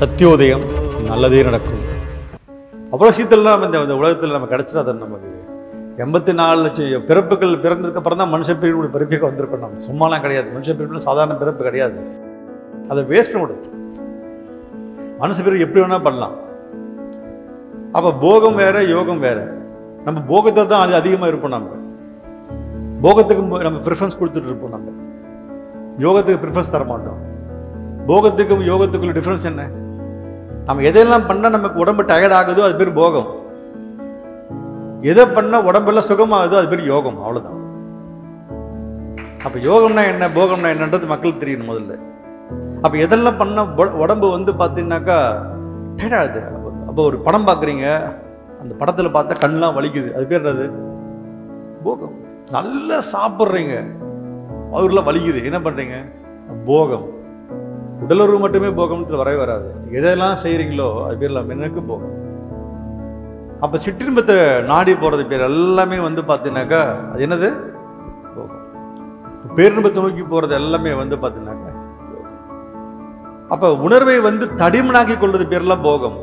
சத்தியோதயம் நல்லதே நடக்கும் அவ்வளோ சீத்தல்லாம் நம்ம இந்த இந்த உலகத்தில் நம்ம கிடைச்சிடாது நமக்கு எண்பத்தி நாலு லட்சம் பிறப்புகள் பிறந்ததுக்கு அப்புறம் தான் மனுஷ பிரிவு பிறப்பிக்க வந்திருக்கோம் நம்ம சும்மாலாம் கிடையாது மனுஷ பிரிவுல சாதாரண பிறப்பு கிடையாது அதை வேஸ்ட் பண்ண விடுது மனுஷ பிரிவு எப்படி வேணா பண்ணலாம் அப்போ போகம் வேற யோகம் வேற நம்ம போகத்தை தான் அது அதிகமாக இருப்போம் நம்ம போகத்துக்கு மு- நம்ம ப்ரிஃபரன்ஸ் கொடுத்துட்டு இருப்போம் நம்ம யோகத்துக்கு ப்ரிஃபரன்ஸ் தர மாட்டோம் போகத்துக்கும் யோகத்துக்குள்ள டிஃபரன்ஸ் என்ன நம்ம எதெல்லாம் பண்ணா நமக்கு உடம்பு டயர்ட் ஆகுதோ அது பேர் போகம் எதை பண்ணா உடம்பெல்லாம் சுகமாகுதோ அது பேர் யோகம் அவ்வளவுதான் அப்ப யோகம்னா என்ன போகம்னா என்னன்றது மக்களுக்கு தெரியணும் முதல்ல அப்ப எதெல்லாம் பண்ணா உட- உடம்பு வந்து பார்த்தீங்கன்னாக்கா டயர்ட் ஆகுது அப்போ ஒரு படம் பார்க்குறீங்க அந்த படத்துல பார்த்தா கண்ணெலாம் வலிக்குது அது பேர் என்னது போகம் நல்லா சாப்பிட்றீங்க அவர்லாம் வலிக்குது என்ன பண்றீங்க போகம் உடலுறவு மட்டுமே போகம்னு வரவே வராது எதெல்லாம் செய்றீங்களோ அது பேர் எல்லாம் எனக்கு போகம் அப்ப சிற்றின்பத்தை நாடி போறது பேர் எல்லாமே வந்து பார்த்தீங்கன்னாக்கா அது என்னது போகம் இப்ப பேரின்பத்தை நோக்கி போறது எல்லாமே வந்து பார்த்தீங்கன்னாக்கா யோகம். அப்ப உணர்வை வந்து தடிமனாக்கி கொள்வது பேர்லாம் போகம்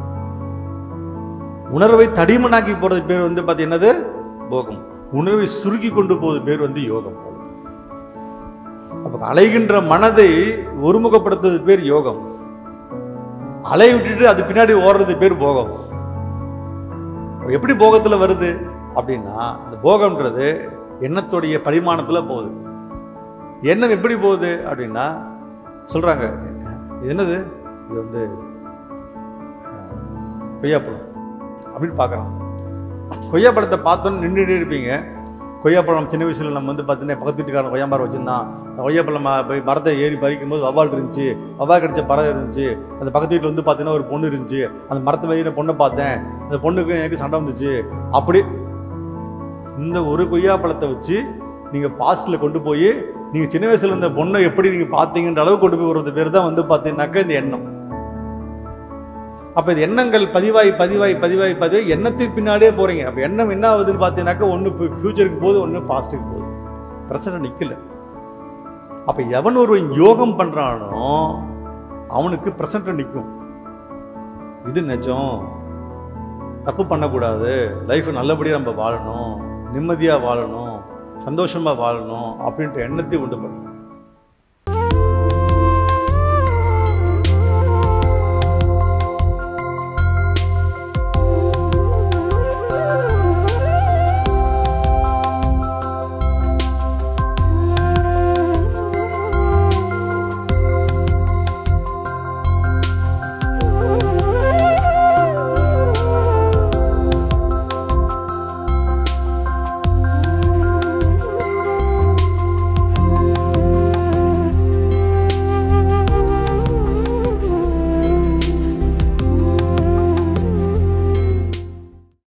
உணர்வை தடிமனாக்கி போறது பேர் வந்து பார்த்தீங்கன்னா போகம் உணர்வை சுருக்கி கொண்டு போவது பேர் வந்து யோகம் அப்ப அலைகின்ற மனதை ஒருமுகப்படுத்துறது பேர் யோகம் அலை விட்டுட்டு அது பின்னாடி ஓடுறது பேர் போகம் எப்படி போகத்துல வருது அப்படின்னா அந்த போகம்ன்றது எண்ணத்துடைய பரிமாணத்துல போகுது எண்ணம் எப்படி போகுது அப்படின்னா சொல்றாங்க இது என்னது இது வந்து அஹ், கொய்யாப்பழம் அப்படின்னு பார்க்குறான் கொய்யாப்பழத்தை பார்த்தோன்னு நின்றுட்டே இருப்பீங்க கொய்யாப்பழம் சின்ன வயசுல நம்ம வந்து பார்த்தீங்கன்னா பக்கத்து வீட்டுக்காரன் கொய்யா மரம் வச்சிருந்தான் அந்த கொய்யாப்பழம் ம- போய் மரத்தை ஏறி பறிக்கும் போது வவ்வால் இருந்துச்சு வவ்வால் கடிச்ச பறவை இருந்துச்சு அந்த பக்கத்து வீட்டில் வந்து பார்த்தீங்கன்னா ஒரு பொண்ணு இருந்துச்சு அந்த மரத்து வயிறு பொண்ணை பார்த்தேன் அந்த பொண்ணுக்கு எனக்கு சண்டை வந்துச்சு அப்படி இந்த ஒரு கொய்யாப்பழத்தை வச்சு நீங்க பாஸ்ட்ல கொண்டு போய் நீங்க சின்ன வயசுல இருந்த பொண்ணை எப்படி நீங்க பார்த்தீங்கன்ற அளவு கொண்டு போய் விடுறது பேர் தான் வந்து பார்த்தீங்கன்னாக்கா இந்த எண்ணம் அப்ப இது எண்ணங்கள் பதிவாய் பதிவாய் பதிவாய் பதிவாய் எண்ணத்தின் பின்னாடியே போறீங்க அப்ப எண்ணம் என்ன ஆகுதுன்னு பார்த்தீங்கன்னாக்கா ஒன்று ஃபியூச்சருக்கு போகுது ஒன்று பாஸ்ட்டுக்கு போகுது பிரசன்ட் நிக்கல அப்ப எவன் ஒருவன் யோகம் பண்றானோ அவனுக்கு பிரசன்ட் நிற்கும் இது நிஜம் தப்பு பண்ணக்கூடாது லைஃப் நல்லபடியாக நம்ம வாழணும் நிம்மதியாக வாழணும் சந்தோஷமாக வாழணும் அப்படின்ற எண்ணத்தை உண்டு பண்ணணும்